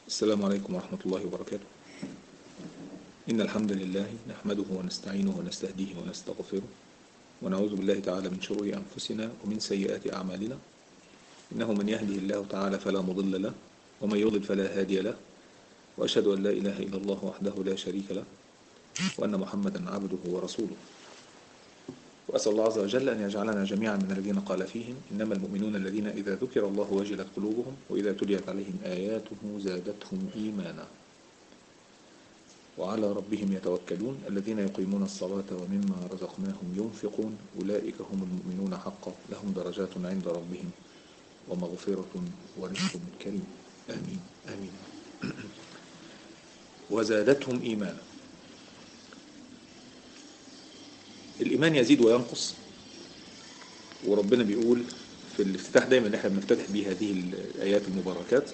السلام عليكم ورحمة الله وبركاته إن الحمد لله نحمده ونستعينه ونستهديه ونستغفره ونعوذ بالله تعالى من شرور أنفسنا ومن سيئات أعمالنا إنه من يهده الله تعالى فلا مضل له ومن يضلل فلا هادي له وأشهد أن لا إله إلا الله وحده لا شريك له وأن محمدا عبده ورسوله وأسأل الله عز وجل أن يجعلنا جميعا من الذين قال فيهم إنما المؤمنون الذين إذا ذكر الله وجلت قلوبهم وإذا تليت عليهم آياته زادتهم إيمانا وعلى ربهم يتوكلون الذين يقيمون الصلاة ومما رزقناهم ينفقون أولئك هم المؤمنون حقا لهم درجات عند ربهم ومغفرة ورزق كريم آمين آمين وزادتهم إيمانا الإيمان يزيد وينقص وربنا بيقول في الافتتاح دايما اللي احنا بنفتتح بيه هذه الآيات المباركات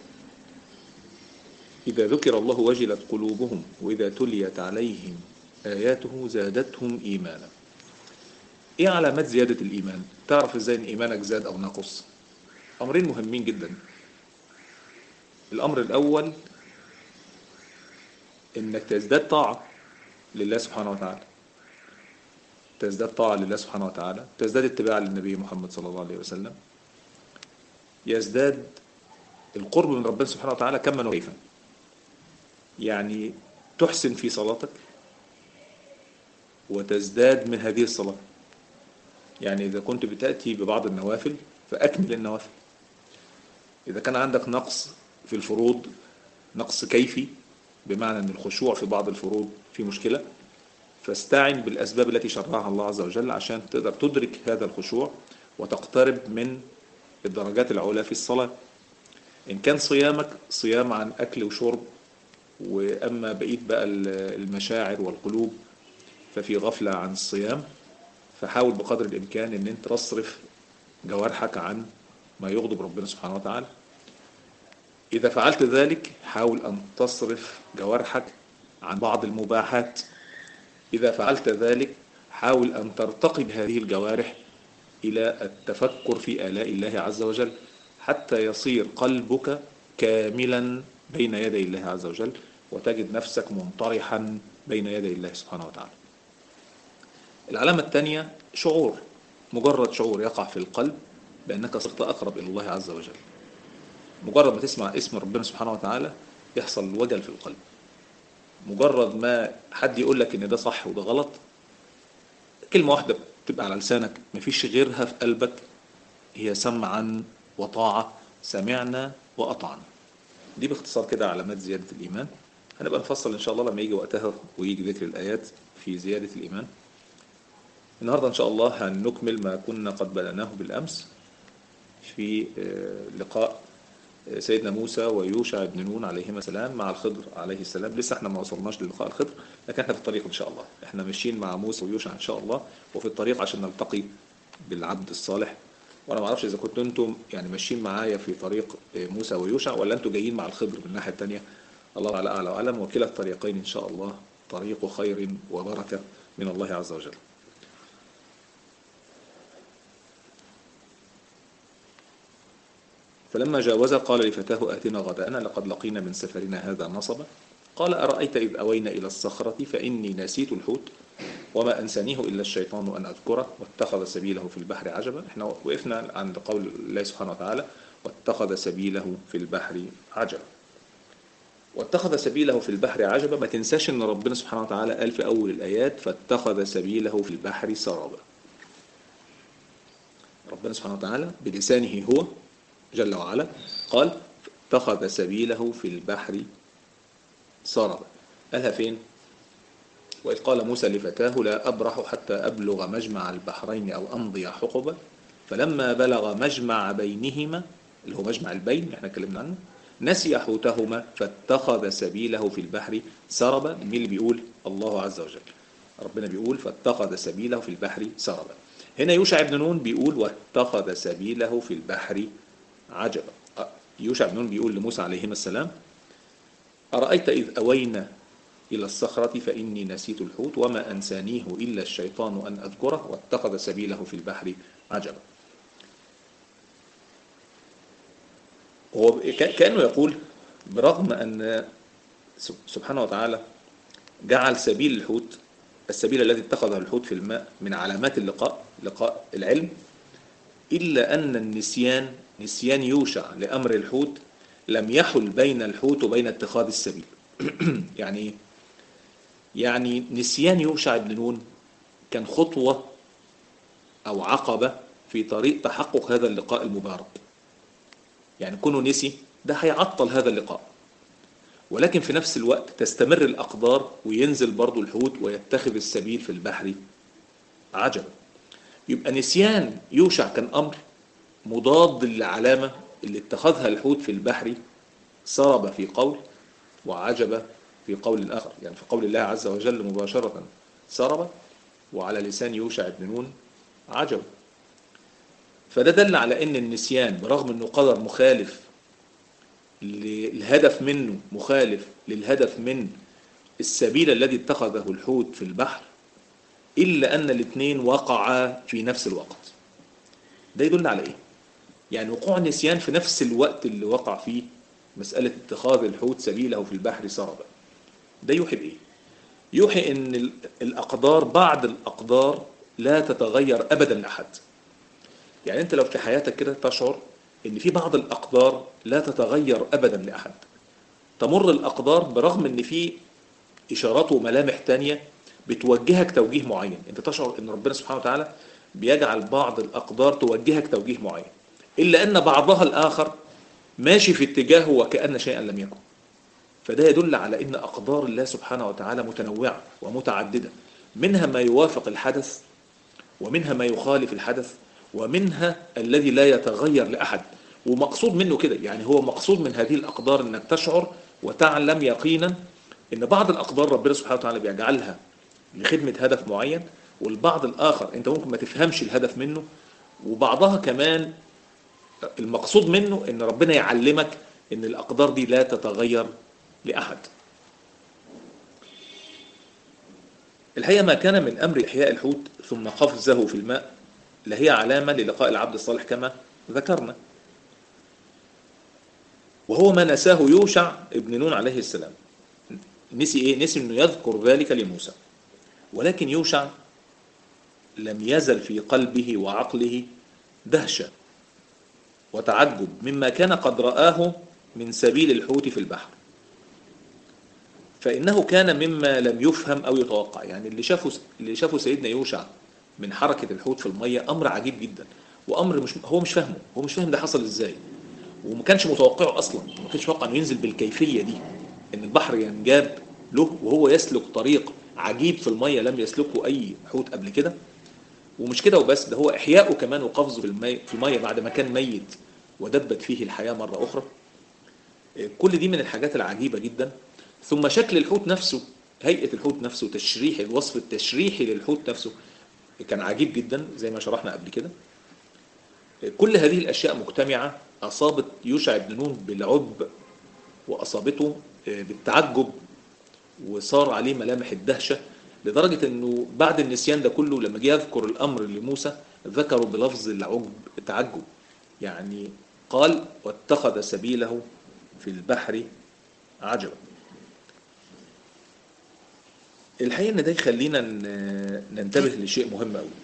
إذا ذكر الله وجلت قلوبهم وإذا تليت عليهم آياته زادتهم إيمانا إيه علامات زيادة الإيمان؟ تعرف إزاي إن إيمانك زاد أو نقص؟ أمرين مهمين جدا الأمر الأول إنك تزداد طاعة لله سبحانه وتعالى تزداد طاعة لله سبحانه وتعالى تزداد اتباع للنبي محمد صلى الله عليه وسلم يزداد القرب من ربنا سبحانه وتعالى كما وكيفا يعني تحسن في صلاتك وتزداد من هذه الصلاة يعني إذا كنت بتأتي ببعض النوافل فأكمل النوافل إذا كان عندك نقص في الفروض نقص كيفي بمعنى أن الخشوع في بعض الفروض في مشكلة فاستعن بالأسباب التي شرعها الله عز وجل عشان تقدر تدرك هذا الخشوع وتقترب من الدرجات العلى في الصلاة إن كان صيامك صيام عن أكل وشرب وأما بقيت بقى المشاعر والقلوب ففي غفلة عن الصيام فحاول بقدر الإمكان أن أنت تصرف جوارحك عن ما يغضب ربنا سبحانه وتعالى إذا فعلت ذلك حاول أن تصرف جوارحك عن بعض المباحات إذا فعلت ذلك حاول أن ترتقي بهذه الجوارح إلى التفكر في آلاء الله عز وجل حتى يصير قلبك كاملا بين يدي الله عز وجل وتجد نفسك منطرحا بين يدي الله سبحانه وتعالى العلامة الثانية شعور مجرد شعور يقع في القلب بأنك صرت أقرب إلى الله عز وجل مجرد ما تسمع اسم ربنا سبحانه وتعالى يحصل وجل في القلب مجرد ما حد يقول لك ان ده صح وده غلط كلمة واحدة بتبقى على لسانك مفيش غيرها في قلبك هي سمعا وطاعة سمعنا وأطعنا دي باختصار كده علامات زيادة الإيمان هنبقى نفصل إن شاء الله لما يجي وقتها ويجي ذكر الآيات في زيادة الإيمان النهاردة إن شاء الله هنكمل ما كنا قد بدأناه بالأمس في لقاء سيدنا موسى ويوشع بن نون عليهما السلام مع الخضر عليه السلام لسه احنا ما وصلناش للقاء الخضر لكن احنا في الطريق ان شاء الله احنا ماشيين مع موسى ويوشع ان شاء الله وفي الطريق عشان نلتقي بالعبد الصالح وانا ما اعرفش اذا كنتوا انتم يعني ماشيين معايا في طريق موسى ويوشع ولا انتم جايين مع الخضر من الناحيه الثانيه الله تعالى اعلى واعلم وكلا الطريقين ان شاء الله طريق خير وبركه من الله عز وجل فلما جاوز قال لفتاه آتنا غداءنا لقد لقينا من سفرنا هذا نصبا قال أرأيت إذ أوينا إلى الصخرة فإني نسيت الحوت وما أنسانيه إلا الشيطان أن أذكره واتخذ سبيله في البحر عجبا احنا وقفنا عند قول الله سبحانه وتعالى واتخذ سبيله في البحر عجبا واتخذ سبيله في البحر عجبا ما تنساش ان ربنا سبحانه وتعالى قال في أول الآيات فاتخذ سبيله في البحر سرابا ربنا سبحانه وتعالى بلسانه هو جل وعلا قال اتخذ سبيله في البحر سربا قالها فين وإذ قال موسى لفتاه لا أبرح حتى أبلغ مجمع البحرين أو أمضي حقبا فلما بلغ مجمع بينهما اللي هو مجمع البين اللي احنا اتكلمنا عنه نسي حوتهما فاتخذ سبيله في البحر سربا مين اللي بيقول الله عز وجل ربنا بيقول فاتخذ سبيله في البحر سربا هنا يوشع بن نون بيقول واتخذ سبيله في البحر عجبا يوشع بن نون بيقول لموسى عليهما السلام أرأيت إذ أوينا إلى الصخرة فإني نسيت الحوت وما أنسانيه إلا الشيطان أن أذكره واتخذ سبيله في البحر عجبا هو كأنه يقول برغم أن سب- سبحانه وتعالى جعل سبيل الحوت السبيل الذي اتخذه الحوت في الماء من علامات اللقاء لقاء العلم إلا أن النسيان نسيان يوشع لأمر الحوت لم يحل بين الحوت وبين اتخاذ السبيل يعني إيه؟ يعني نسيان يوشع بن نون كان خطوة أو عقبة في طريق تحقق هذا اللقاء المبارك يعني كونه نسي ده هيعطل هذا اللقاء ولكن في نفس الوقت تستمر الأقدار وينزل برضو الحوت ويتخذ السبيل في البحر عجب يبقى نسيان يوشع كان أمر مضاد للعلامة اللي اتخذها الحوت في البحر سرب في قول وعجب في قول آخر يعني في قول الله عز وجل مباشرة سرب وعلى لسان يوشع بن نون عجب فده دل على ان النسيان برغم انه قدر مخالف الهدف منه مخالف للهدف من السبيل الذي اتخذه الحوت في البحر إلا أن الاثنين وقعا في نفس الوقت ده يدل على إيه؟ يعني وقوع النسيان في نفس الوقت اللي وقع فيه مسألة اتخاذ الحوت سبيله في البحر سربا ده يوحي بإيه؟ يوحي أن ال- الأقدار بعض الأقدار لا تتغير أبدا لأحد يعني أنت لو في حياتك كده تشعر أن في بعض الأقدار لا تتغير أبدا لأحد تمر الأقدار برغم أن في إشارات وملامح تانية بتوجهك توجيه معين أنت تشعر أن ربنا سبحانه وتعالى بيجعل بعض الأقدار توجهك توجيه معين إلا أن بعضها الآخر ماشي في اتجاهه وكأن شيئا لم يكن فده يدل على أن أقدار الله سبحانه وتعالى متنوعة ومتعددة منها ما يوافق الحدث ومنها ما يخالف الحدث ومنها الذي لا يتغير لأحد ومقصود منه كده يعني هو مقصود من هذه الأقدار أنك تشعر وتعلم يقينا أن بعض الأقدار ربنا سبحانه وتعالى بيجعلها لخدمة هدف معين والبعض الآخر أنت ممكن ما تفهمش الهدف منه وبعضها كمان المقصود منه أن ربنا يعلمك أن الأقدار دي لا تتغير لأحد الحقيقة ما كان من أمر إحياء الحوت ثم قفزه في الماء لهي علامة للقاء العبد الصالح كما ذكرنا وهو ما نساه يوشع ابن نون عليه السلام نسي إيه؟ نسي أنه يذكر ذلك لموسى ولكن يوشع لم يزل في قلبه وعقله دهشة وتعجب مما كان قد رآه من سبيل الحوت في البحر فإنه كان مما لم يفهم أو يتوقع يعني اللي شافه اللي شافه سيدنا يوشع من حركة الحوت في المية أمر عجيب جدا وأمر مش هو مش فاهمه هو مش فاهم ده حصل إزاي وما كانش متوقعه أصلا ما كانش متوقع إنه ينزل بالكيفية دي إن البحر ينجاب له وهو يسلك طريق عجيب في المية لم يسلكه أي حوت قبل كده ومش كده وبس ده هو إحياؤه كمان وقفزه في المية, في المية بعد ما كان ميت ودبت فيه الحياة مرة أخرى كل دي من الحاجات العجيبة جدا ثم شكل الحوت نفسه هيئة الحوت نفسه تشريح الوصف التشريحي للحوت نفسه كان عجيب جدا زي ما شرحنا قبل كده كل هذه الأشياء مجتمعة أصابت يوشع بن نون بالعب وأصابته بالتعجب وصار عليه ملامح الدهشة لدرجة أنه بعد النسيان ده كله لما جه يذكر الأمر لموسى ذكروا بلفظ العجب التعجب يعني قال واتخذ سبيله في البحر عجبا الحقيقة ان ده يخلينا ننتبه لشيء مهم قوي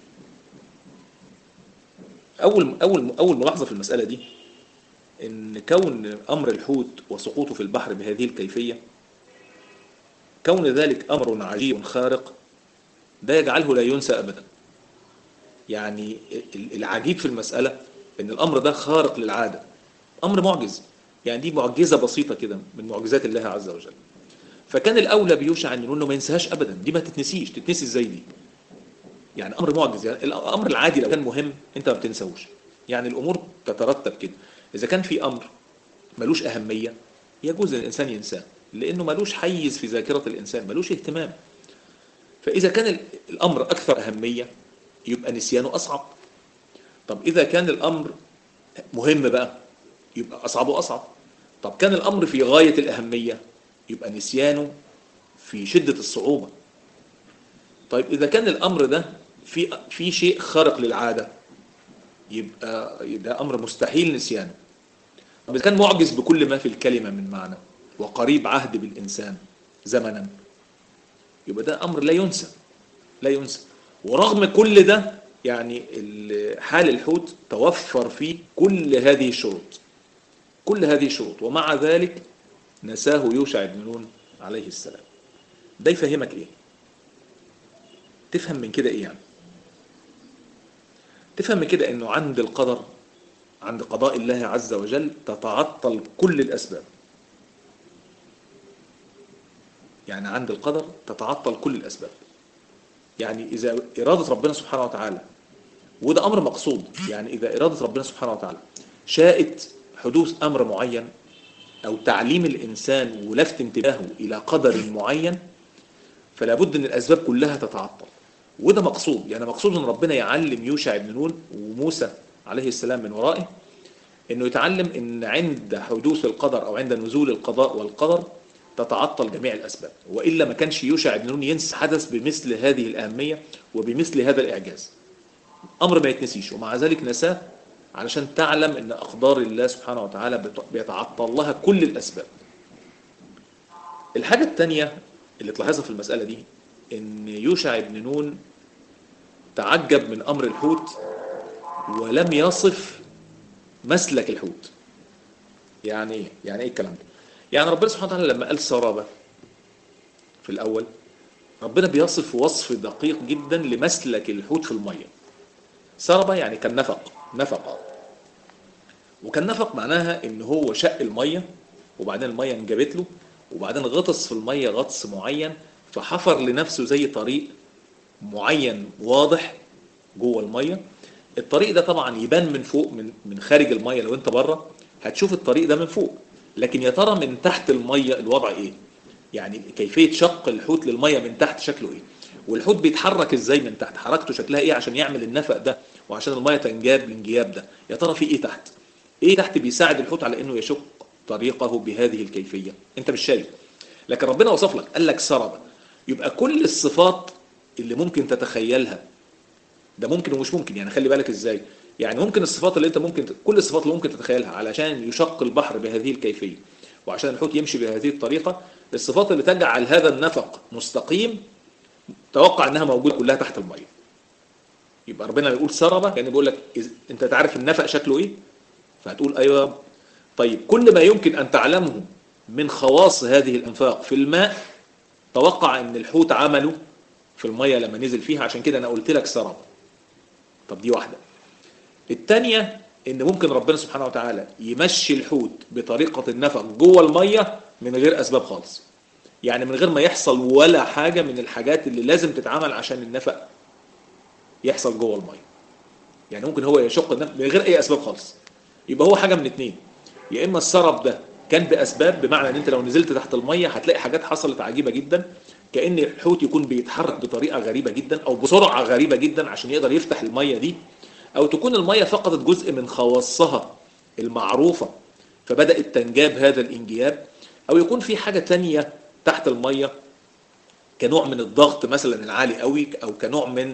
اول اول اول ملاحظة في المسألة دي ان كون امر الحوت وسقوطه في البحر بهذه الكيفية كون ذلك امر عجيب خارق ده يجعله لا ينسى ابدا يعني العجيب في المسألة ان الامر ده خارق للعادة امر معجز يعني دي معجزة بسيطة كده من معجزات الله عز وجل فكان الاولى بيوشع ان انه ما ينساهاش ابدا دي ما تتنسيش تتنسي ازاي دي يعني امر معجز يعني الامر العادي لو كان مهم انت ما بتنساهوش يعني الامور تترتب كده اذا كان في امر ملوش اهميه يجوز الانسان ينساه لانه ملوش حيز في ذاكره الانسان ملوش اهتمام فاذا كان الامر اكثر اهميه يبقى نسيانه اصعب طب اذا كان الامر مهم بقى يبقى اصعبه اصعب طب كان الامر في غايه الاهميه يبقى نسيانه في شدة الصعوبة طيب إذا كان الأمر ده في في شيء خارق للعادة يبقى ده أمر مستحيل نسيانه طب إذا كان معجز بكل ما في الكلمة من معنى وقريب عهد بالإنسان زمنا يبقى ده أمر لا ينسى لا ينسى ورغم كل ده يعني ال- حال الحوت توفر فيه كل هذه الشروط كل هذه الشروط ومع ذلك نساه يوشع بن نون عليه السلام ده يفهمك ايه تفهم من كده ايه يعني تفهم من كده انه عند القدر عند قضاء الله عز وجل تتعطل كل الاسباب يعني عند القدر تتعطل كل الاسباب يعني اذا اراده ربنا سبحانه وتعالى وده امر مقصود يعني اذا اراده ربنا سبحانه وتعالى شاءت حدوث امر معين او تعليم الانسان ولفت انتباهه الى قدر معين فلا بد ان الاسباب كلها تتعطل وده مقصود يعني مقصود ان ربنا يعلم يوشع بن نون وموسى عليه السلام من ورائه انه يتعلم ان عند حدوث القدر او عند نزول القضاء والقدر تتعطل جميع الاسباب والا ما كانش يوشع بن نون ينسى حدث بمثل هذه الاهميه وبمثل هذا الاعجاز امر ما يتنسيش ومع ذلك نساه علشان تعلم ان اقدار الله سبحانه وتعالى بت- بيتعطل لها كل الاسباب الحاجه الثانيه اللي تلاحظها في المساله دي ان يوشع بن نون تعجب من امر الحوت ولم يصف مسلك الحوت يعني ايه يعني ايه الكلام ده يعني ربنا سبحانه وتعالى لما قال سرابه في الاول ربنا بيصف وصف دقيق جدا لمسلك الحوت في الميه سربة يعني كان نفق نفق وكان نفق معناها ان هو شق الميه وبعدين الميه انجبت له وبعدين غطس في الميه غطس معين فحفر لنفسه زي طريق معين واضح جوه الميه الطريق ده طبعا يبان من فوق من من خارج الميه لو انت بره هتشوف الطريق ده من فوق لكن يا ترى من تحت الميه الوضع ايه يعني كيفيه شق الحوت للميه من تحت شكله ايه والحوت بيتحرك ازاي من تحت حركته شكلها ايه عشان يعمل النفق ده وعشان الميه تنجاب الانجياب ده يا ترى في ايه تحت ايه تحت بيساعد الحوت على انه يشق طريقه بهذه الكيفيه انت مش شايف لكن ربنا وصف لك قال لك سرب يبقى كل الصفات اللي ممكن تتخيلها ده ممكن ومش ممكن يعني خلي بالك ازاي يعني ممكن الصفات اللي انت ممكن كل الصفات اللي ممكن تتخيلها علشان يشق البحر بهذه الكيفيه وعشان الحوت يمشي بهذه الطريقه الصفات اللي تجعل هذا النفق مستقيم توقع انها موجوده كلها تحت الميه يبقى ربنا يقول سربه كان بيقول لك إذ- انت تعرف النفق شكله ايه فهتقول ايوه طيب كل ما يمكن ان تعلمه من خواص هذه الانفاق في الماء توقع ان الحوت عمله في الميه لما نزل فيها عشان كده انا قلت لك سرب طب دي واحده الثانيه ان ممكن ربنا سبحانه وتعالى يمشي الحوت بطريقه النفق جوه الميه من غير اسباب خالص يعني من غير ما يحصل ولا حاجه من الحاجات اللي لازم تتعمل عشان النفق يحصل جوه الميه يعني ممكن هو يشق النفق من غير اي اسباب خالص يبقى هو حاجه من اتنين يا اما السرب ده كان باسباب بمعنى ان انت لو نزلت تحت الميه هتلاقي حاجات حصلت عجيبه جدا كان الحوت يكون بيتحرك بطريقه غريبه جدا او بسرعه غريبه جدا عشان يقدر يفتح الميه دي او تكون الميه فقدت جزء من خواصها المعروفه فبدات تنجاب هذا الانجياب او يكون في حاجه تانية تحت الميه كنوع من الضغط مثلا العالي قوي او كنوع من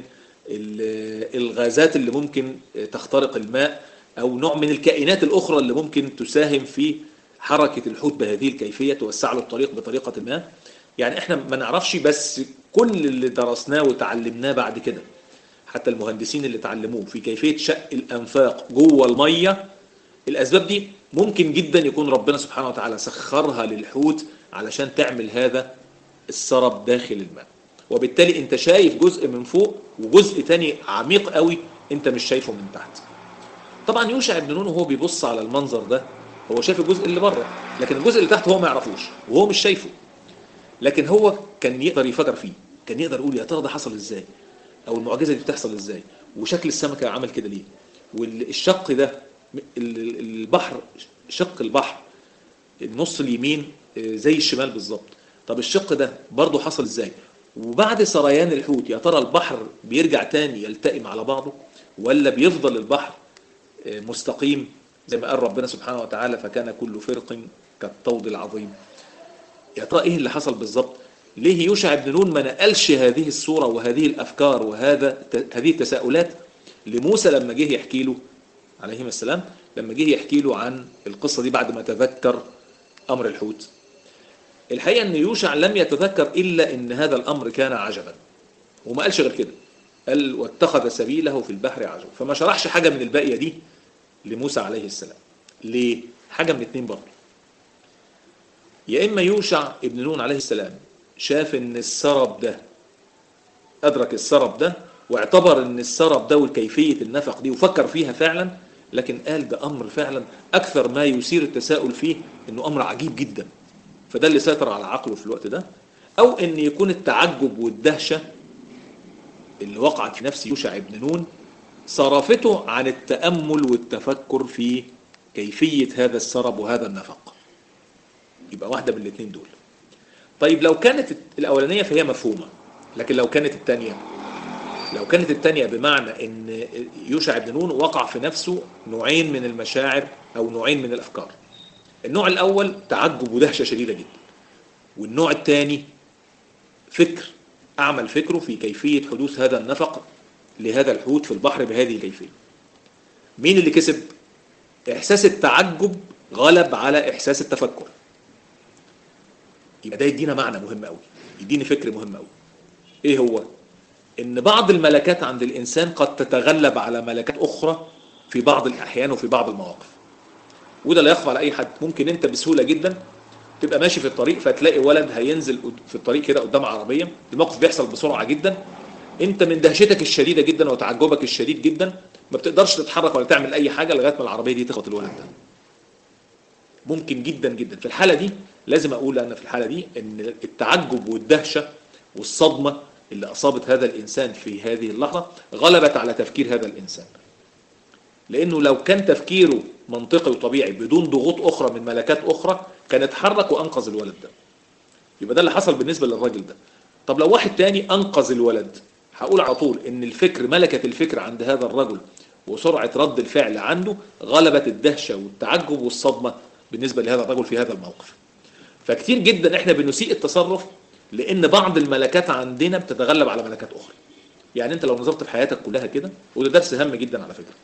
ال- الغازات اللي ممكن تخترق الماء او نوع من الكائنات الاخرى اللي ممكن تساهم في حركه الحوت بهذه الكيفيه توسع له الطريق بطريقه ما يعني احنا ما نعرفش بس كل اللي درسناه وتعلمناه بعد كده حتى المهندسين اللي اتعلموه في كيفيه شق الانفاق جوه الميه الاسباب دي ممكن جدا يكون ربنا سبحانه وتعالى سخرها للحوت علشان تعمل هذا السرب داخل الماء وبالتالي انت شايف جزء من فوق وجزء تاني عميق قوي انت مش شايفه من تحت طبعا يوشع بن نون وهو بيبص على المنظر ده هو شايف الجزء اللي بره لكن الجزء اللي تحت هو ما يعرفوش وهو مش شايفه لكن هو كان يقدر يفكر فيه كان يقدر يقول يا ترى ده حصل ازاي او المعجزه دي بتحصل ازاي وشكل السمكه عمل كده ليه والشق ده ال- ال- البحر شق البحر النص اليمين آه، زي الشمال بالظبط طب الشق ده برضه حصل ازاي وبعد سريان الحوت يا ترى البحر بيرجع تاني يلتئم على بعضه ولا بيفضل البحر آه، مستقيم زي ما قال ربنا سبحانه وتعالى فكان كل فرق كالطود العظيم يا ترى ايه اللي حصل بالظبط ليه يوشع بن نون ما نقلش هذه الصورة وهذه الأفكار وهذا هذه التساؤلات لموسى لما جه يحكي له عليهما السلام لما جه يحكي له عن القصة دي بعد ما تذكر أمر الحوت الحقيقة أن يوشع لم يتذكر إلا أن هذا الأمر كان عجبا وما قالش غير كده قال واتخذ سبيله في البحر عجبا فما شرحش حاجة من الباقية دي لموسى عليه السلام ليه؟ حاجة من اتنين برضه يا إما يوشع ابن نون عليه السلام شاف أن السرب ده أدرك السرب ده واعتبر أن السرب ده وكيفية النفق دي وفكر فيها فعلا لكن قال ده أمر فعلا أكثر ما يثير التساؤل فيه أنه أمر عجيب جدا فده اللي سيطر على عقله في الوقت ده أو أن يكون التعجب والدهشة اللي وقعت في نفس يوشع ابن نون صرفته عن التأمل والتفكر في كيفية هذا السرب وهذا النفق يبقى واحدة من الاثنين دول طيب لو كانت الأولانية فهي مفهومة لكن لو كانت الثانية لو كانت الثانية بمعنى ان يوشع بن نون وقع في نفسه نوعين من المشاعر او نوعين من الافكار النوع الاول تعجب ودهشة شديدة جدا والنوع الثاني فكر اعمل فكره في كيفية حدوث هذا النفق لهذا الحوت في البحر بهذه الكيفية مين اللي كسب احساس التعجب غلب على احساس التفكر يبقى ده يدينا معنى مهم قوي يديني فكر مهم قوي ايه هو ان بعض الملكات عند الانسان قد تتغلب على ملكات اخرى في بعض الاحيان وفي بعض المواقف وده لا يخفى على اي حد ممكن انت بسهوله جدا تبقى ماشي في الطريق فتلاقي ولد هينزل في الطريق كده قدام عربيه الموقف بيحصل بسرعه جدا انت من دهشتك الشديده جدا وتعجبك الشديد جدا ما بتقدرش تتحرك ولا تعمل اي حاجه لغايه ما العربيه دي تخبط الولد ده ممكن جدا جدا في الحاله دي لازم اقول انا في الحاله دي ان التعجب والدهشه والصدمه اللي أصابت هذا الإنسان في هذه اللحظة غلبت على تفكير هذا الإنسان لأنه لو كان تفكيره منطقي وطبيعي بدون ضغوط أخرى من ملكات أخرى كان اتحرك وأنقذ الولد ده يبقى ده اللي حصل بالنسبة للراجل ده طب لو واحد تاني أنقذ الولد هقول على طول إن الفكر ملكة الفكر عند هذا الرجل وسرعة رد الفعل عنده غلبت الدهشة والتعجب والصدمة بالنسبة لهذا الرجل في هذا الموقف فكتير جدا احنا بنسيء التصرف لان بعض الملكات عندنا بتتغلب على ملكات اخرى يعني انت لو نظرت في حياتك كلها كده وده درس هام جدا على فكره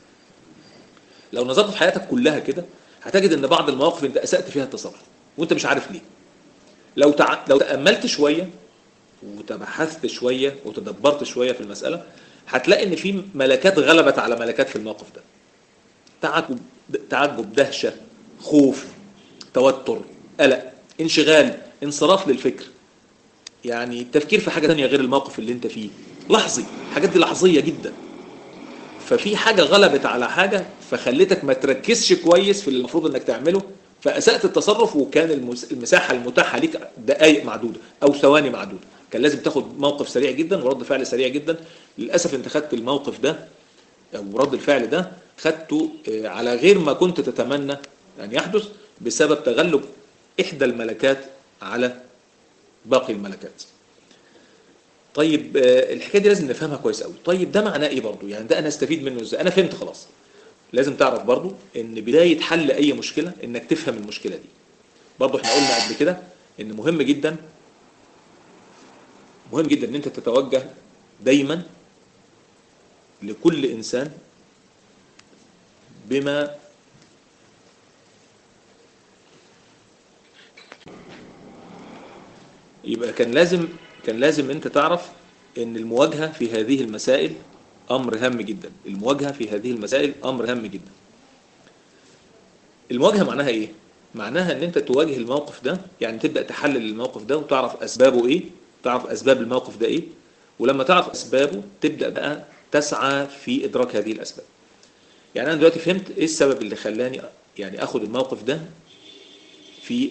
لو نظرت في حياتك كلها كده هتجد ان بعض المواقف انت اسات فيها التصرف وانت مش عارف ليه لو تع... لو تاملت شويه وتبحثت شويه وتدبرت شويه في المساله هتلاقي ان في ملكات غلبت على ملكات في الموقف ده تعجب تعجب دهشه خوف توتر قلق انشغال انصراف للفكر يعني التفكير في حاجة تانية غير الموقف اللي انت فيه لحظي الحاجات دي لحظية جدا ففي حاجة غلبت على حاجة فخلتك ما تركزش كويس في اللي المفروض انك تعمله فأسأت التصرف وكان المساحة المتاحة ليك دقائق معدودة أو ثواني معدودة كان لازم تاخد موقف سريع جدا ورد فعل سريع جدا للأسف انت خدت الموقف ده أو رد الفعل ده خدته على غير ما كنت تتمنى أن يحدث بسبب تغلب إحدى الملكات على باقي الملكات طيب الحكايه دي لازم نفهمها كويس قوي طيب ده معناه ايه برضو يعني ده انا استفيد منه ازاي انا فهمت خلاص لازم تعرف برضو ان بدايه حل اي مشكله انك تفهم المشكله دي برضو احنا قلنا قبل كده ان مهم جدا مهم جدا ان انت تتوجه دايما لكل انسان بما يبقى كان لازم كان لازم انت تعرف ان المواجهة في هذه المسائل امر هام جدا المواجهة في هذه المسائل امر هام جدا المواجهة معناها ايه معناها ان انت تواجه الموقف ده يعني تبدأ تحلل الموقف ده وتعرف اسبابه ايه تعرف اسباب الموقف ده ايه ولما تعرف اسبابه تبدأ بقى تسعى في ادراك هذه الاسباب يعني انا دلوقتي فهمت ايه السبب اللي خلاني يعني اخد الموقف ده في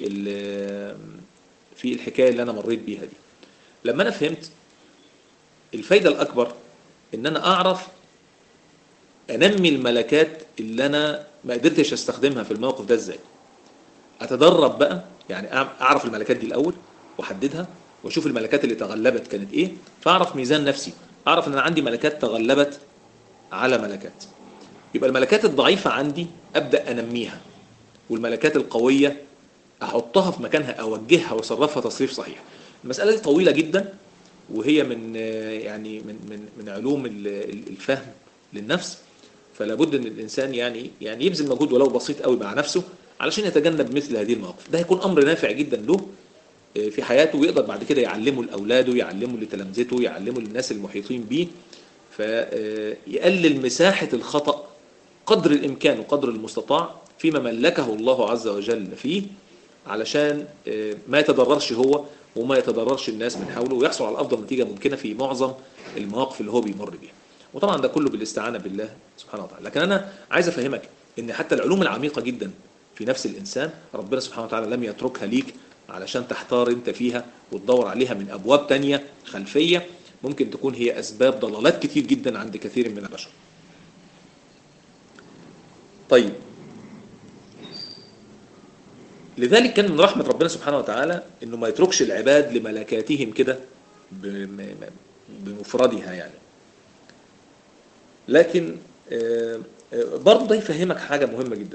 في الحكاية اللي أنا مريت بيها دي لما أنا فهمت الفايدة الأكبر إن أنا أعرف أنمي الملكات اللي أنا ما قدرتش أستخدمها في الموقف ده إزاي أتدرب بقى يعني أعرف الملكات دي الأول وأحددها وأشوف الملكات اللي تغلبت كانت إيه فأعرف ميزان نفسي أعرف إن أنا عندي ملكات تغلبت على ملكات يبقى الملكات الضعيفة عندي أبدأ أنميها والملكات القوية احطها في مكانها اوجهها واصرفها تصريف صحيح المساله دي طويله جدا وهي من يعني من من من علوم الفهم للنفس فلا بد ان الانسان يعني يعني يبذل مجهود ولو بسيط قوي مع نفسه علشان يتجنب مثل هذه المواقف ده هيكون امر نافع جدا له في حياته ويقدر بعد كده يعلمه لاولاده يعلمه لتلامذته يعلمه للناس المحيطين بيه فيقلل مساحه الخطا قدر الامكان وقدر المستطاع فيما ملكه الله عز وجل فيه علشان ما يتضررش هو وما يتضررش الناس من حوله ويحصل على افضل نتيجه ممكنه في معظم المواقف اللي هو بيمر بيها وطبعا ده كله بالاستعانه بالله سبحانه وتعالى لكن انا عايز افهمك ان حتى العلوم العميقه جدا في نفس الانسان ربنا سبحانه وتعالى لم يتركها ليك علشان تحتار انت فيها وتدور عليها من ابواب تانية خلفيه ممكن تكون هي اسباب ضلالات كتير جدا عند كثير من البشر طيب لذلك كان من رحمة ربنا سبحانه وتعالى انه ما يتركش العباد لملكاتهم كده بمفردها يعني لكن برضه ده يفهمك حاجة مهمة جدا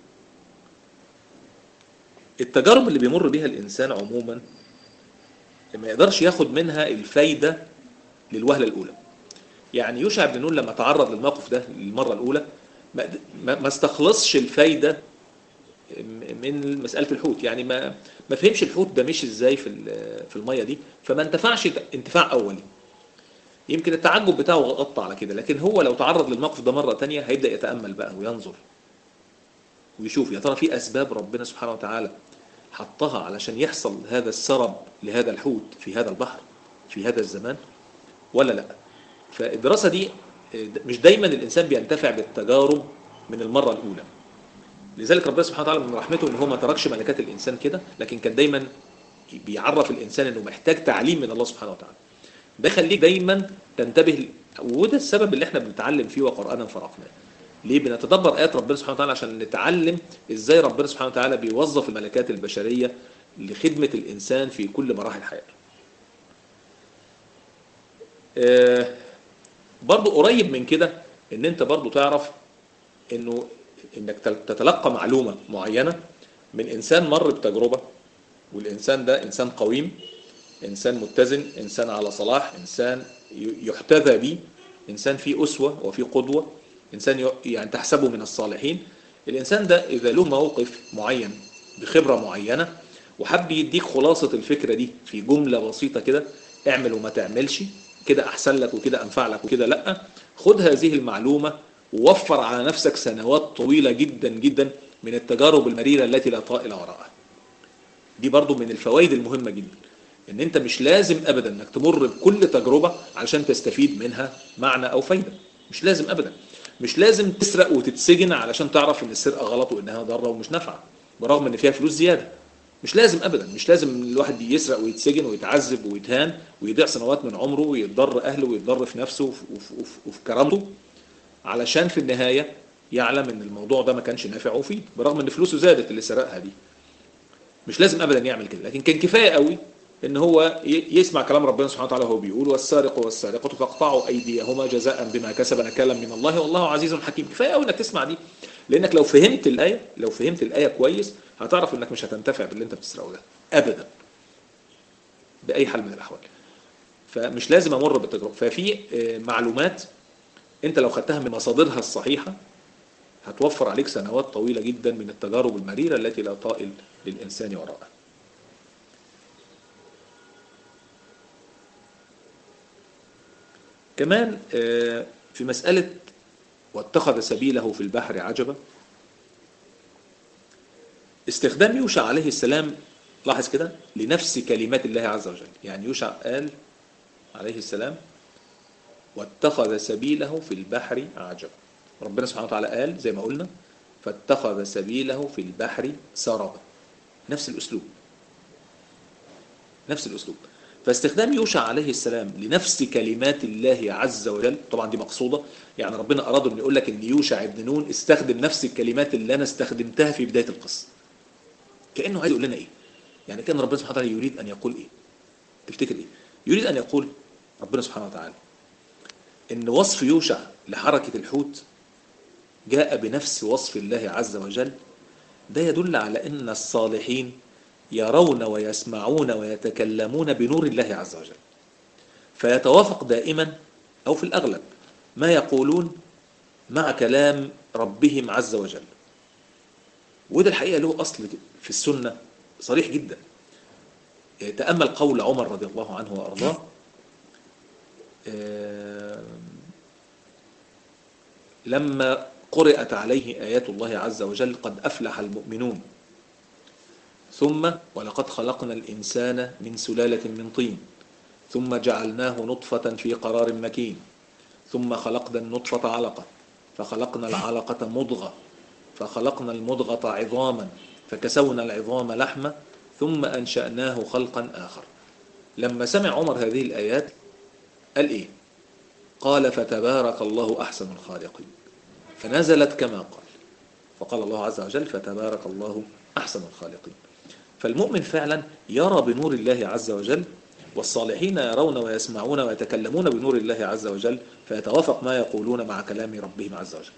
التجارب اللي بيمر بيها الإنسان عموما ما يقدرش ياخد منها الفايدة للوهلة الأولى يعني يوشع بن نون لما تعرض للموقف ده للمرة الأولى ما استخلصش الفايدة من مسألة الحوت يعني ما ما فهمش الحوت ده مشي ازاي في في المية دي فما انتفعش انتفاع أولي يمكن التعجب بتاعه غطى على كده لكن هو لو تعرض للموقف ده مرة تانية هيبدأ يتأمل بقى وينظر ويشوف يا ترى في أسباب ربنا سبحانه وتعالى حطها علشان يحصل هذا السرب لهذا الحوت في هذا البحر في هذا الزمان ولا لا فالدراسة دي مش دايما الإنسان بينتفع بالتجارب من المرة الأولى لذلك ربنا سبحانه وتعالى من رحمته ان هو ما تركش ملكات الانسان كده لكن كان دايما بيعرف الانسان انه محتاج تعليم من الله سبحانه وتعالى ده يخليك دايما تنتبه وده السبب اللي احنا بنتعلم فيه وقرانا فرقناه ليه بنتدبر ايات ربنا سبحانه وتعالى عشان نتعلم ازاي ربنا سبحانه وتعالى بيوظف الملكات البشريه لخدمه الانسان في كل مراحل حياته آه برضو قريب من كده ان انت برضو تعرف انه انك تتلقى معلومة معينة من انسان مر بتجربة والانسان ده انسان قويم انسان متزن انسان على صلاح انسان يحتذى به انسان فيه اسوة وفيه قدوة انسان يعني تحسبه من الصالحين الانسان ده اذا له موقف معين بخبرة معينة وحب يديك خلاصة الفكرة دي في جملة بسيطة كده اعمل وما تعملش كده احسن لك وكده انفع لك وكده لا خد هذه المعلومة ووفر على نفسك سنوات طويلة جدا جدا من التجارب المريرة التي لا طائل وراءها دي برضو من الفوائد المهمة جدا ان انت مش لازم ابدا انك تمر بكل تجربة علشان تستفيد منها معنى او فايدة مش لازم ابدا مش لازم تسرق وتتسجن علشان تعرف ان السرقة غلط وانها ضارة ومش نافعة برغم ان فيها فلوس زيادة مش لازم ابدا مش لازم الواحد يسرق ويتسجن ويتعذب ويتهان ويضيع سنوات من عمره ويتضر اهله ويتضر في نفسه وفي, وفي, وفي كرامته علشان في النهاية يعلم ان الموضوع ده ما كانش نافع وفيه برغم ان فلوسه زادت اللي سرقها دي مش لازم ابدا يعمل كده لكن كان كفاية قوي ان هو يسمع كلام ربنا سبحانه وتعالى وهو بيقول والسارق والسارقة فاقطعوا ايديهما جزاء بما كسب نكالا من الله والله عزيز حكيم كفاية قوي انك تسمع دي لانك لو فهمت الايه لو فهمت الايه كويس هتعرف انك مش هتنتفع باللي انت بتسرقه ده ابدا باي حال من الاحوال فمش لازم امر بالتجربه ففي معلومات انت لو خدتها من مصادرها الصحيحه هتوفر عليك سنوات طويله جدا من التجارب المريره التي لا طائل للانسان وراءها كمان في مساله واتخذ سبيله في البحر عجبا استخدام يوشع عليه السلام لاحظ كده لنفس كلمات الله عز وجل يعني يوشع قال عليه السلام واتخذ سبيله في البحر عجبا ربنا سبحانه وتعالى قال زي ما قلنا فاتخذ سبيله في البحر سربا نفس الأسلوب نفس الأسلوب فاستخدام يوشع عليه السلام لنفس كلمات الله عز وجل طبعا دي مقصودة يعني ربنا أراد أن يقول لك أن يوشع ابن نون استخدم نفس الكلمات اللي أنا استخدمتها في بداية القصة كأنه عايز يقول لنا إيه يعني كان ربنا سبحانه وتعالى يريد أن يقول إيه تفتكر إيه يريد أن يقول ربنا سبحانه وتعالى ان وصف يوشع لحركة الحوت جاء بنفس وصف الله عز وجل ده يدل على ان الصالحين يرون ويسمعون ويتكلمون بنور الله عز وجل فيتوافق دائما او في الاغلب ما يقولون مع كلام ربهم عز وجل وده الحقيقة له أصل في السنة صريح جدا تأمل قول عمر رضي الله عنه وأرضاه لما قرأت عليه آيات الله عز وجل قد أفلح المؤمنون ثم ولقد خلقنا الإنسان من سلالة من طين ثم جعلناه نطفة في قرار مكين ثم خلقنا النطفة علقة فخلقنا العلقة مضغة فخلقنا المضغة عظاما فكسونا العظام لحمة ثم أنشأناه خلقا آخر لما سمع عمر هذه الآيات قال إيه قال فتبارك الله أحسن الخالقين فنزلت كما قال فقال الله عز وجل فتبارك الله أحسن الخالقين فالمؤمن فعلا يرى بنور الله عز وجل والصالحين يرون ويسمعون ويتكلمون بنور الله عز وجل فيتوافق ما يقولون مع كلام ربهم عز وجل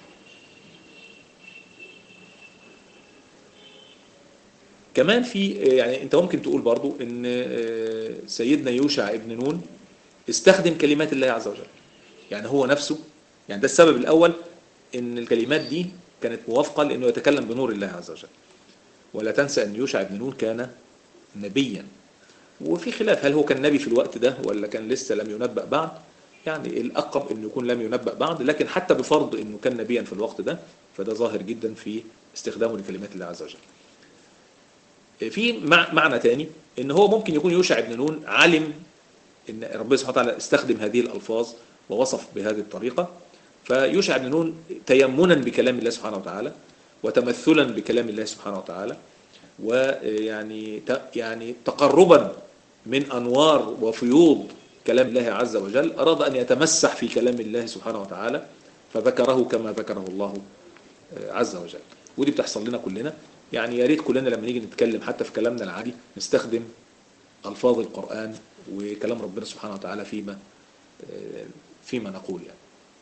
كمان في يعني انت ممكن تقول برضو ان سيدنا يوشع ابن نون استخدم كلمات الله عز وجل يعني هو نفسه يعني ده السبب الاول ان الكلمات دي كانت موافقة لانه يتكلم بنور الله عز وجل ولا تنسى ان يوشع ابن نون كان نبيا وفي خلاف هل هو كان نبي في الوقت ده ولا كان لسه لم ينبأ بعد يعني الأقرب انه يكون لم ينبأ بعد لكن حتى بفرض انه كان نبيا في الوقت ده فده ظاهر جدا في استخدامه لكلمات الله عز وجل في معنى تاني ان هو ممكن يكون يوشع ابن نون علم ان ربنا سبحانه وتعالى استخدم هذه الالفاظ ووصف بهذه الطريقه فيوشع بن نون تيمنا بكلام الله سبحانه وتعالى وتمثلا بكلام الله سبحانه وتعالى ويعني يعني تقربا من انوار وفيوض كلام الله عز وجل اراد ان يتمسح في كلام الله سبحانه وتعالى فذكره كما ذكره الله عز وجل ودي بتحصل لنا كلنا يعني يا ريت كلنا لما نيجي نتكلم حتى في كلامنا العادي نستخدم الفاظ القران وكلام ربنا سبحانه وتعالى فيما فيما نقول يعني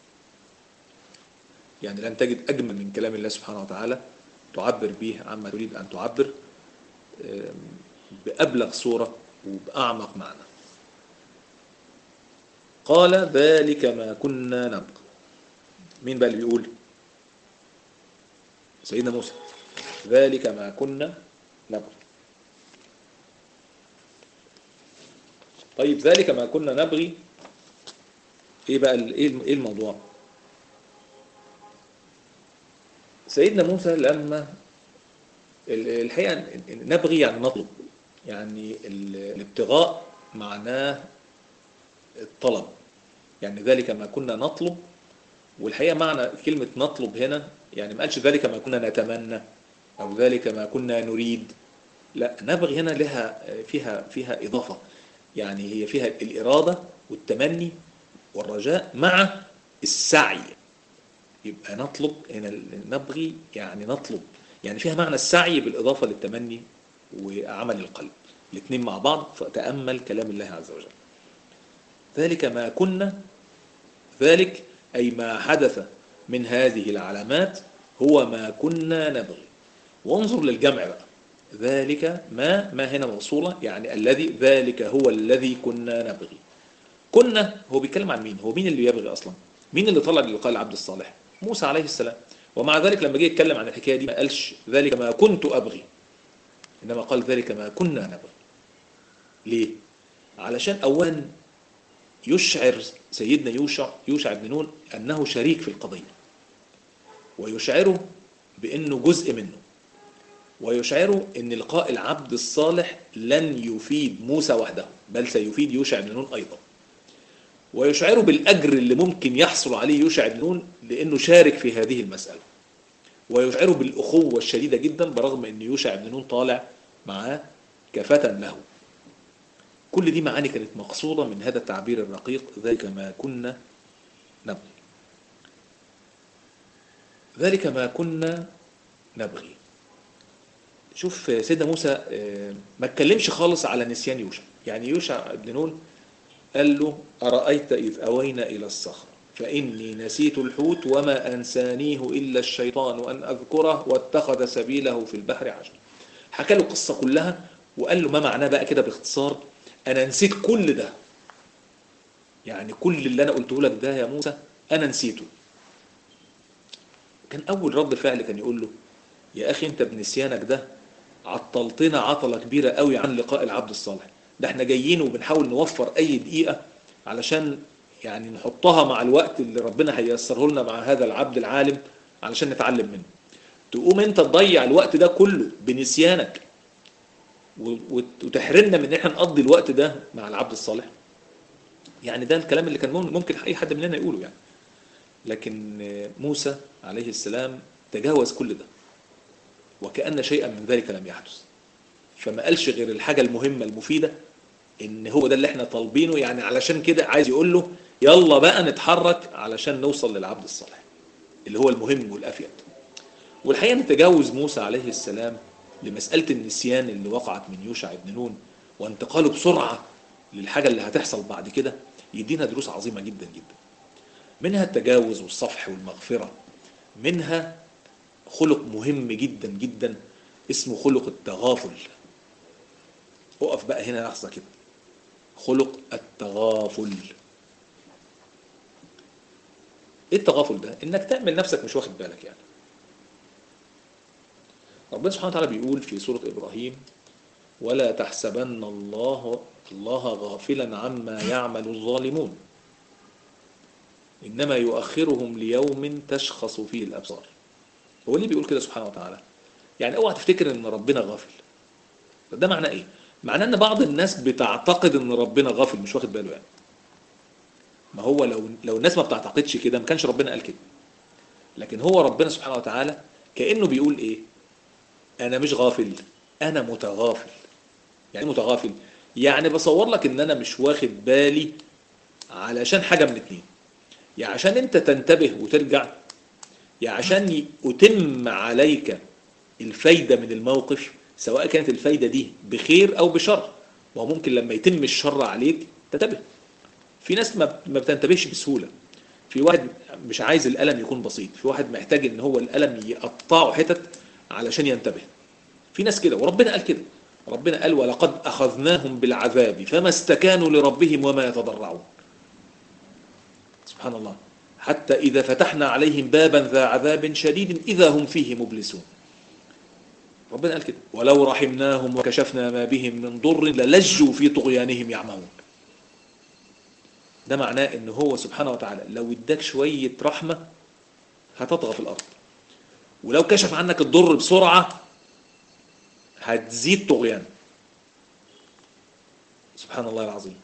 يعني لن تجد أجمل من كلام الله سبحانه وتعالى تعبر به عما تريد أن تعبر بأبلغ صورة وبأعمق معنى قال ذلك ما كنا نبغي مين بقى اللي بيقول سيدنا موسى ذلك ما كنا نبغي طيب ذلك ما كنا نبغي ايه بقى ايه الموضوع سيدنا موسى لما الحقيقة نبغي يعني نطلب يعني الابتغاء معناه الطلب يعني ذلك ما كنا نطلب والحقيقة معنى كلمة نطلب هنا يعني ما قالش ذلك ما كنا نتمنى أو ذلك ما كنا نريد لا نبغي هنا لها فيها فيها إضافة يعني هي فيها الإرادة والتمني والرجاء مع السعي يبقى نطلب هنا نبغي يعني نطلب يعني فيها معنى السعي بالإضافة للتمني وعمل القلب الاثنين مع بعض فتأمل كلام الله عز وجل ذلك ما كنا ذلك أي ما حدث من هذه العلامات هو ما كنا نبغي وانظر للجمع بقى ذلك ما ما هنا موصولة يعني الذي ذلك هو الذي كنا نبغي كنا هو بيتكلم عن مين هو مين اللي يبغي أصلا مين اللي طلع لقاء العبد الصالح موسى عليه السلام ومع ذلك لما جه يتكلم عن الحكاية دي ما قالش ذلك ما كنت أبغي إنما قال ذلك ما كنا نبغي ليه علشان أولا يشعر سيدنا يوشع يوشع بن نون أنه شريك في القضية ويشعره بأنه جزء منه ويشعره أن لقاء العبد الصالح لن يفيد موسى وحده بل سيفيد يوشع بن نون أيضا ويشعره بالأجر اللي ممكن يحصل عليه يوشع بن نون لأنه شارك في هذه المسألة ويشعره بالأخوة الشديدة جدا برغم أن يوشع بن نون طالع معاه كفة له كل دي معاني كانت مقصودة من هذا التعبير الرقيق ذلك ما كنا نبغي ذلك ما كنا نبغي شوف سيدنا موسى ما اتكلمش خالص على نسيان يوشع يعني يوشع بن نون قال له أرأيت إذ أوينا إلى الصخر فإني نسيت الحوت وما أنسانيه إلا الشيطان أن أذكره واتخذ سبيله في البحر عجل حكى له القصة كلها وقال له ما معناه بقى كده باختصار أنا نسيت كل ده يعني كل اللي أنا قلته لك ده يا موسى أنا نسيته كان اول رد فعل كان يقول له يا اخي انت بنسيانك ده عطلتنا عطله كبيره قوي عن لقاء العبد الصالح ده احنا جايين وبنحاول نوفر اي دقيقه علشان يعني نحطها مع الوقت اللي ربنا هيسره لنا مع هذا العبد العالم علشان نتعلم منه تقوم انت تضيع الوقت ده كله بنسيانك و- وت- وتحرمنا من ان احنا نقضي الوقت ده مع العبد الصالح يعني ده الكلام اللي كان مم- ممكن اي حد مننا يقوله يعني لكن موسى عليه السلام تجاوز كل ده وكأن شيئا من ذلك لم يحدث فما قالش غير الحاجة المهمة المفيدة ان هو ده اللي احنا طالبينه يعني علشان كده عايز يقول له يلا بقى نتحرك علشان نوصل للعبد الصالح اللي هو المهم والافيد والحقيقة ان تجاوز موسى عليه السلام لمسألة النسيان اللي وقعت من يوشع بن نون وانتقاله بسرعة للحاجة اللي هتحصل بعد كده يدينا دروس عظيمة جدا جدا منها التجاوز والصفح والمغفرة منها خلق مهم جدا جدا اسمه خلق التغافل اقف بقى هنا لحظة كده خلق التغافل ايه التغافل ده انك تعمل نفسك مش واخد بالك يعني ربنا سبحانه وتعالى بيقول في سورة إبراهيم ولا تحسبن الله الله غافلا عما يعمل الظالمون إنما يؤخرهم ليوم تشخص فيه الأبصار هو ليه بيقول كده سبحانه وتعالى يعني اوعى تفتكر ان ربنا غافل ده معناه ايه معناه ان بعض الناس بتعتقد ان ربنا غافل مش واخد باله يعني ما هو لو لو الناس ما بتعتقدش كده ما كانش ربنا قال كده لكن هو ربنا سبحانه وتعالى كانه بيقول ايه انا مش غافل انا متغافل يعني إيه متغافل يعني بصور لك ان انا مش واخد بالي علشان حاجه من اتنين يا عشان انت تنتبه وترجع يا عشان أتم عليك الفايدة من الموقف سواء كانت الفايدة دي بخير أو بشر وهو ممكن لما يتم الشر عليك تنتبه في ناس ما ما بتنتبهش بسهولة في واحد مش عايز الألم يكون بسيط في واحد محتاج ان هو الألم يقطعه حتت علشان ينتبه في ناس كده وربنا قال كده ربنا قال ولقد أخذناهم بالعذاب فما استكانوا لربهم وما يتضرعون سبحان الله حتى إذا فتحنا عليهم بابا ذا عذاب شديد إذا هم فيه مبلسون ربنا قال كده ولو رحمناهم وكشفنا ما بهم من ضر للجوا في طغيانهم يعمهون ده معناه ان هو سبحانه وتعالى لو اداك شوية رحمة هتطغى في الأرض ولو كشف عنك الضر بسرعة هتزيد طغيان سبحان الله العظيم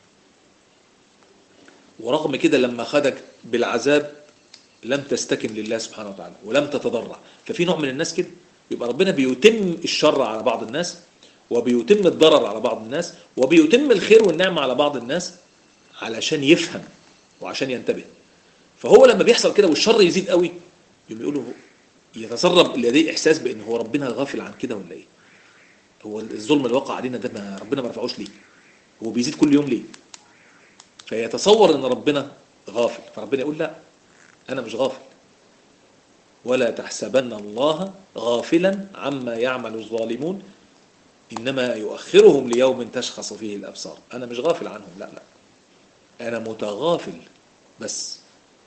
ورغم كده لما خدك بالعذاب لم تستكن لله سبحانه وتعالى ولم تتضرع ففي نوع من الناس كده يبقى ربنا بيتم الشر على بعض الناس وبيتم الضرر على بعض الناس وبيتم الخير والنعمة على بعض الناس علشان يفهم وعشان ينتبه فهو لما بيحصل كده والشر يزيد قوي يقوم يقولوا يتسرب لديه احساس بان هو ربنا غافل عن كده ولا ايه هو الظلم اللي وقع علينا ده ما ربنا ما رفعوش ليه هو بيزيد كل يوم ليه فيتصور ان ربنا غافل فربنا يقول لا انا مش غافل ولا تحسبن الله غافلا عما يعمل الظالمون انما يؤخرهم ليوم تشخص فيه الابصار انا مش غافل عنهم لا لا انا متغافل بس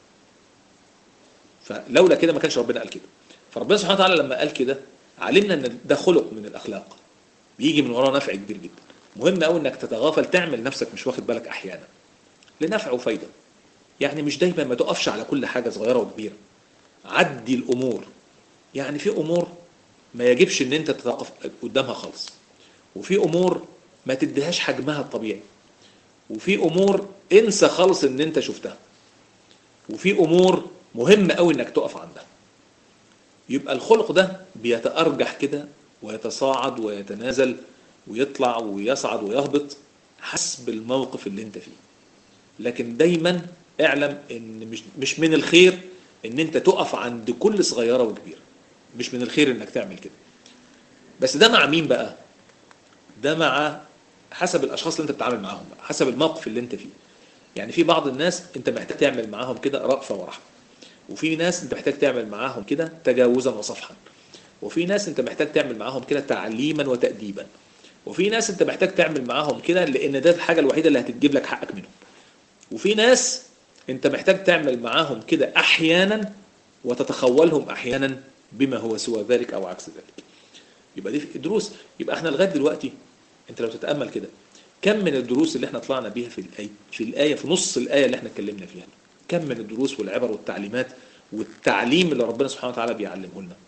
فلولا كده ما كانش ربنا قال كده فربنا سبحانه وتعالى لما قال كده علمنا ان ده خلق من الاخلاق بيجي من وراه نفع كبير جدا مهم قوي انك تتغافل تعمل نفسك مش واخد بالك احيانا لنفع وفايده يعني مش دايما ما تقفش على كل حاجه صغيره وكبيره عدي الامور يعني في امور ما يجبش ان انت تتوقف قدامها خالص وفي امور ما تديهاش حجمها الطبيعي وفي امور انسى خالص ان انت شفتها وفي امور مهم قوي انك تقف عندها يبقى الخلق ده بيتأرجح كده ويتصاعد ويتنازل ويطلع ويصعد ويهبط حسب الموقف اللي انت فيه لكن دايما اعلم ان مش مش من الخير ان انت تقف عند كل صغيره وكبيره مش من الخير انك تعمل كده بس ده مع مين بقى ده مع حسب الاشخاص اللي انت بتتعامل معاهم بقى حسب الموقف اللي انت فيه يعني في بعض الناس انت محتاج تعمل معاهم كده رأفة ورحمة وفي ناس انت محتاج تعمل معاهم كده تجاوزا وصفحا وفي ناس انت محتاج تعمل معاهم كده تعليما وتأديبا وفي ناس انت محتاج تعمل معاهم كده لان ده الحاجة الوحيدة اللي هتجيب لك حقك منهم وفي ناس انت محتاج تعمل معاهم كده احيانا وتتخولهم احيانا بما هو سوى ذلك او عكس ذلك يبقى دي دروس يبقى احنا لغايه دلوقتي انت لو تتامل كده كم من الدروس اللي احنا طلعنا بيها في الايه في الايه في نص الايه اللي احنا اتكلمنا فيها كم من الدروس والعبر والتعليمات والتعليم اللي ربنا سبحانه وتعالى بيعلمه لنا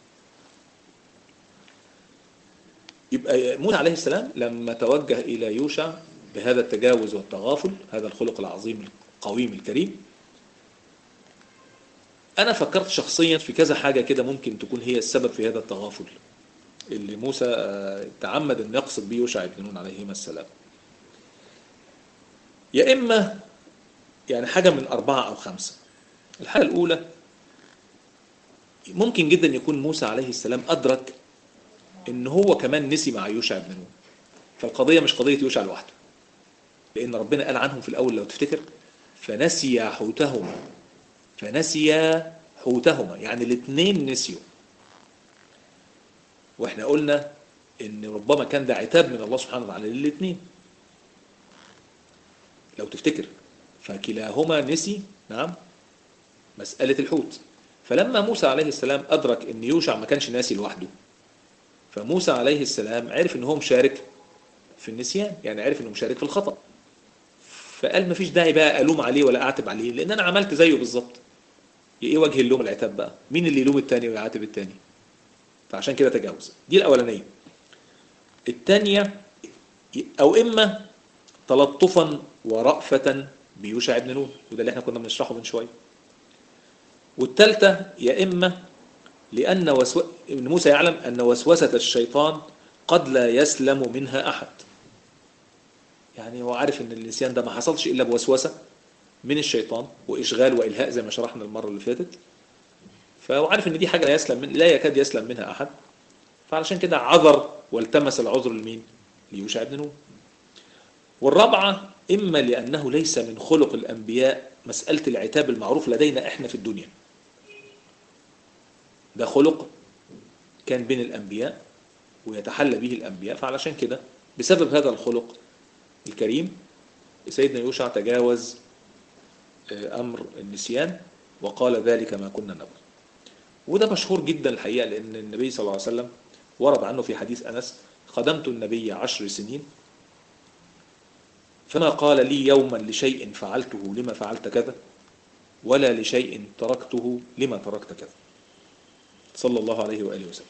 يبقى موسى عليه السلام لما توجه الى يوشع بهذا التجاوز والتغافل هذا الخلق العظيم القويم الكريم انا فكرت شخصيا في كذا حاجه كده ممكن تكون هي السبب في هذا التغافل اللي موسى آه، تعمد ان يقصد به يوشع بن نون عليهما السلام يا اما يعني حاجه من اربعه او خمسه الحاجه الاولى ممكن جدا يكون موسى عليه السلام ادرك ان هو كمان نسي مع يوشع بن نون فالقضيه مش قضيه يوشع لوحده لان ربنا قال عنهم في الاول لو تفتكر فنسي حوتهما فنسي حوتهما يعني الاثنين نسيوا واحنا قلنا ان ربما كان ده عتاب من الله سبحانه وتعالى للاثنين لو تفتكر فكلاهما نسي نعم مسألة الحوت فلما موسى عليه السلام أدرك أن يوشع ما كانش ناسي لوحده فموسى عليه السلام عرف أن هو مشارك في النسيان يعني عرف أنه مشارك في الخطأ فقال ما فيش داعي بقى ألوم عليه ولا أعتب عليه لأن أنا عملت زيه بالظبط إيه وجه اللوم العتاب بقى مين اللي يلوم التاني ويعاتب التاني فعشان كده تجاوز دي الأولانية الثانية أو إما تلطفا ورأفة بيوشع بن نون وده اللي احنا كنا بنشرحه من شوية والثالثة يا إما لأن وسو... ابن موسى يعلم أن وسوسة الشيطان قد لا يسلم منها أحد يعني هو عارف أن النسيان ده ما حصلش إلا بوسوسة من الشيطان وإشغال وإلهاء زي ما شرحنا المرة اللي فاتت فهو عارف أن دي حاجة لا يسلم من لا يكاد يسلم منها أحد فعلشان كده عذر والتمس العذر لمين؟ ليوشع بن نون والرابعة إما لأنه ليس من خلق الأنبياء مسألة العتاب المعروف لدينا إحنا في الدنيا ده خلق كان بين الأنبياء ويتحلى به الأنبياء فعلشان كده بسبب هذا الخلق الكريم سيدنا يوشع تجاوز أمر النسيان وقال ذلك ما كنا نبغي وده مشهور جدا الحقيقة لأن النبي صلى الله عليه وسلم ورد عنه في حديث أنس خدمت النبي عشر سنين فما قال لي يوما لشيء فعلته لما فعلت كذا ولا لشيء تركته لما تركت كذا صلى الله عليه وآله وسلم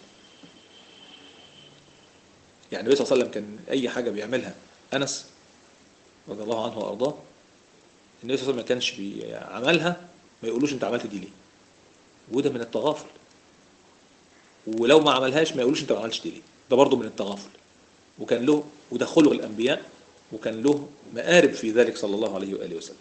يعني النبي صلى الله عليه وسلم كان أي حاجة بيعملها أنس رضي الله عنه وأرضاه النبي صلى الله عليه وسلم ما كانش بيعملها ما يقولوش أنت عملت دي ليه وده من التغافل ولو ما عملهاش ما يقولوش أنت ما عملتش دي ليه ده برضه من التغافل وكان له وده خلق الأنبياء وكان له مآرب في ذلك صلى الله عليه وآله وسلم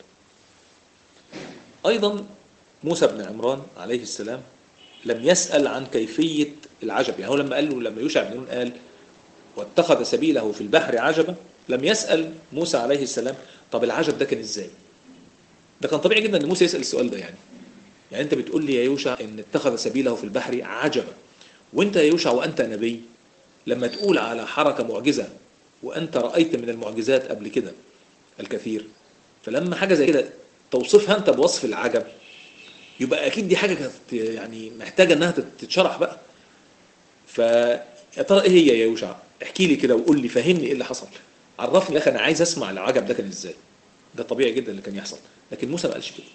أيضا موسى بن عمران عليه السلام لم يسأل عن كيفية العجب يعني هو لما قال له لما يوشع بن نون قال واتخذ سبيله في البحر عجبا لم يسأل موسى عليه السلام طب العجب ده كان ازاي ده كان طبيعي جدا ان موسى يسأل السؤال ده يعني يعني انت بتقول لي يا يوشع ان اتخذ سبيله في البحر عجبا وانت يا يوشع وانت نبي لما تقول على حركة معجزة وانت رأيت من المعجزات قبل كده الكثير فلما حاجة زي كده توصفها انت بوصف العجب يبقى اكيد دي حاجة كانت يعني محتاجة انها تتشرح بقى فيا ترى ايه هي يا يوشع احكي لي كده وقول لي فهمني ايه اللي حصل عرفني يا اخي انا عايز اسمع العجب ده كان ازاي ده طبيعي جدا اللي كان يحصل لكن موسى ما قالش كده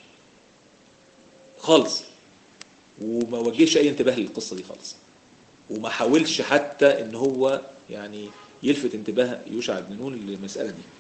خالص وما وجهش اي انتباه للقصه دي خالص وما حاولش حتى ان هو يعني يلفت انتباه يوشع بن نون للمساله دي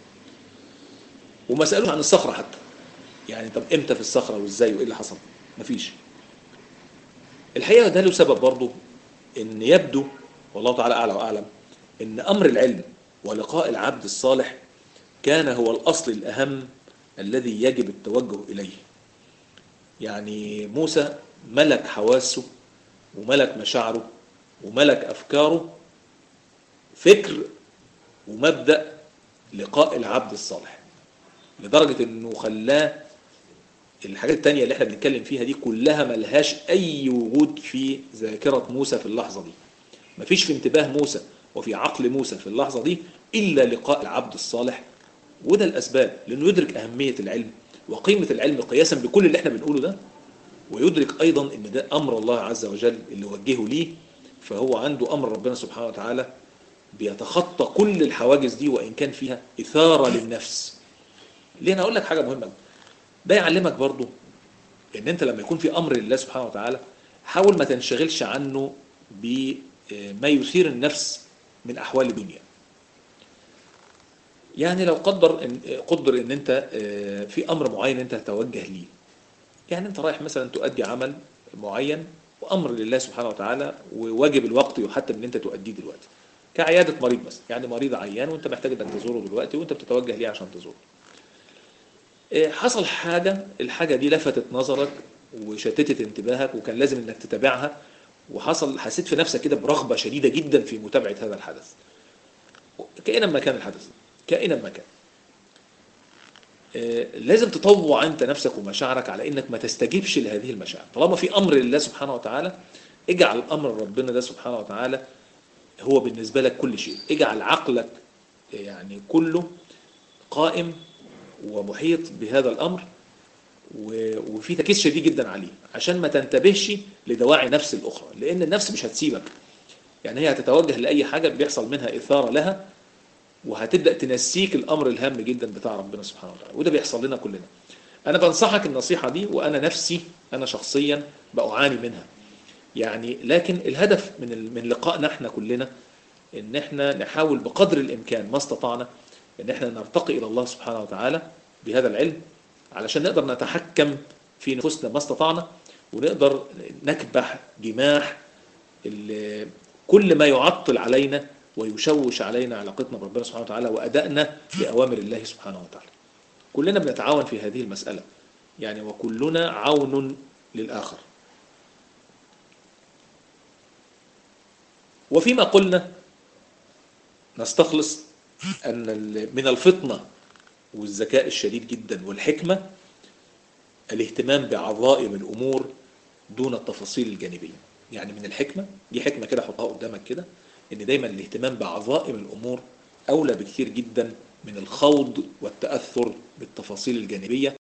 وما سالوش عن الصخره حتى يعني طب امتى في الصخره وازاي وايه اللي حصل مفيش الحقيقه ده له سبب برضه ان يبدو والله تعالى اعلى واعلم ان امر العلم ولقاء العبد الصالح كان هو الاصل الاهم الذي يجب التوجه اليه يعني موسى ملك حواسه وملك مشاعره وملك افكاره فكر ومبدا لقاء العبد الصالح لدرجه انه خلاه الحاجات التانية اللي احنا بنتكلم فيها دي كلها ملهاش اي وجود في ذاكرة موسى في اللحظة دي مفيش في انتباه موسى وفي عقل موسى في اللحظة دي الا لقاء العبد الصالح وده الاسباب لانه يدرك اهمية العلم وقيمة العلم قياسا بكل اللي احنا بنقوله ده ويدرك ايضا ان ده امر الله عز وجل اللي وجهه ليه فهو عنده امر ربنا سبحانه وتعالى بيتخطى كل الحواجز دي وان كان فيها اثاره للنفس ليه انا اقول لك حاجه مهمه ده يعلمك برضو ان انت لما يكون في امر لله سبحانه وتعالى حاول ما تنشغلش عنه بما يثير النفس من احوال الدنيا يعني لو قدر ان قدر ان انت في امر معين انت هتوجه ليه يعني انت رايح مثلا تؤدي عمل معين وامر لله سبحانه وتعالى وواجب الوقت يحتم ان انت تؤديه دلوقتي كعياده مريض مثلا يعني مريض عيان وانت محتاج انك تزوره دلوقتي وانت بتتوجه ليه عشان تزوره حصل حاجه الحاجه دي لفتت نظرك وشتتت انتباهك وكان لازم انك تتابعها وحصل حسيت في نفسك كده برغبه شديده جدا في متابعه هذا الحدث كائنا ما كان الحدث كائنا ما كان لازم تطوع انت نفسك ومشاعرك على انك ما تستجيبش لهذه المشاعر طالما في امر لله سبحانه وتعالى اجعل امر ربنا ده سبحانه وتعالى هو بالنسبه لك كل شيء اجعل عقلك يعني كله قائم ومحيط بهذا الامر وفي تركيز شديد جدا عليه عشان ما تنتبهش لدواعي نفس الاخرى لان النفس مش هتسيبك يعني هي هتتوجه لاي حاجه بيحصل منها اثاره لها وهتبدا تنسيك الامر الهام جدا بتاع ربنا سبحانه وتعالى وده بيحصل لنا كلنا انا بنصحك النصيحه دي وانا نفسي انا شخصيا بعاني منها يعني لكن الهدف من من لقائنا احنا كلنا ان احنا نحاول بقدر الامكان ما استطعنا ان احنا نرتقي الى الله سبحانه وتعالى بهذا العلم علشان نقدر نتحكم في نفوسنا ما استطعنا ونقدر نكبح جماح كل ما يعطل علينا ويشوش علينا علاقتنا بربنا سبحانه وتعالى وأدائنا لأوامر الله سبحانه وتعالى كلنا بنتعاون في هذه المسألة يعني وكلنا عون للآخر وفيما قلنا نستخلص أن من الفطنة والذكاء الشديد جدا والحكمة الاهتمام بعظائم الأمور دون التفاصيل الجانبية يعني من الحكمة دي حكمة كده حطها قدامك كده ان دايما الاهتمام بعظائم الامور اولى بكثير جدا من الخوض والتاثر بالتفاصيل الجانبيه